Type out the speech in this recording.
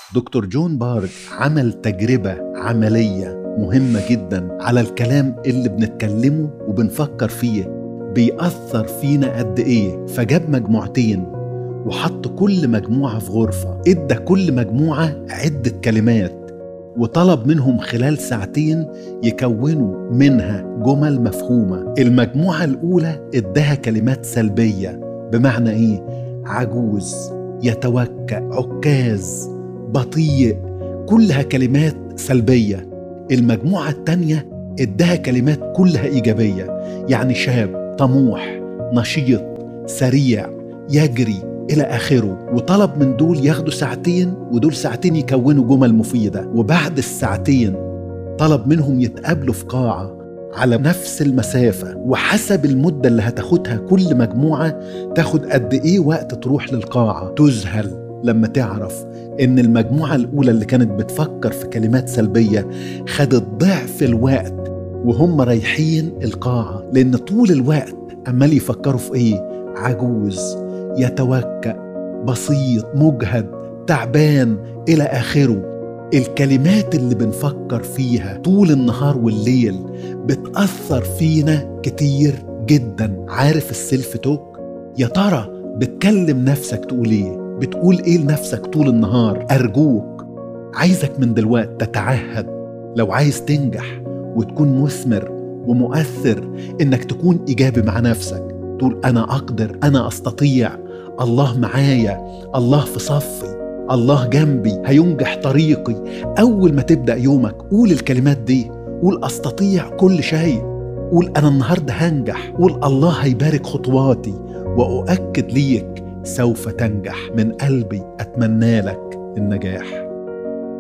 دكتور جون بارد عمل تجربة عملية مهمة جدا على الكلام اللي بنتكلمه وبنفكر فيه بيأثر فينا قد إيه فجاب مجموعتين وحط كل مجموعة في غرفة ادى كل مجموعة عدة كلمات وطلب منهم خلال ساعتين يكونوا منها جمل مفهومة المجموعة الأولى اداها كلمات سلبية بمعنى إيه؟ عجوز يتوكأ عكاز بطيء كلها كلمات سلبية المجموعة التانية اداها كلمات كلها إيجابية يعني شاب طموح نشيط سريع يجري إلى آخره وطلب من دول ياخدوا ساعتين ودول ساعتين يكونوا جمل مفيدة وبعد الساعتين طلب منهم يتقابلوا في قاعة على نفس المسافة وحسب المدة اللي هتاخدها كل مجموعة تاخد قد إيه وقت تروح للقاعة تذهل لما تعرف إن المجموعة الأولى اللي كانت بتفكر في كلمات سلبية خدت ضعف الوقت وهم رايحين القاعة لأن طول الوقت عمال يفكروا في إيه عجوز يتوكأ بسيط مجهد تعبان إلى آخره الكلمات اللي بنفكر فيها طول النهار والليل بتأثر فينا كتير جدا عارف السيلف توك يا ترى بتكلم نفسك تقول ايه بتقول ايه لنفسك طول النهار ارجوك عايزك من دلوقتي تتعهد لو عايز تنجح وتكون مثمر ومؤثر انك تكون ايجابي مع نفسك تقول انا اقدر انا استطيع الله معايا الله في صفي الله جنبي هينجح طريقي اول ما تبدا يومك قول الكلمات دي قول استطيع كل شيء قول انا النهارده هنجح قول الله هيبارك خطواتي واؤكد ليك سوف تنجح من قلبي اتمنى لك النجاح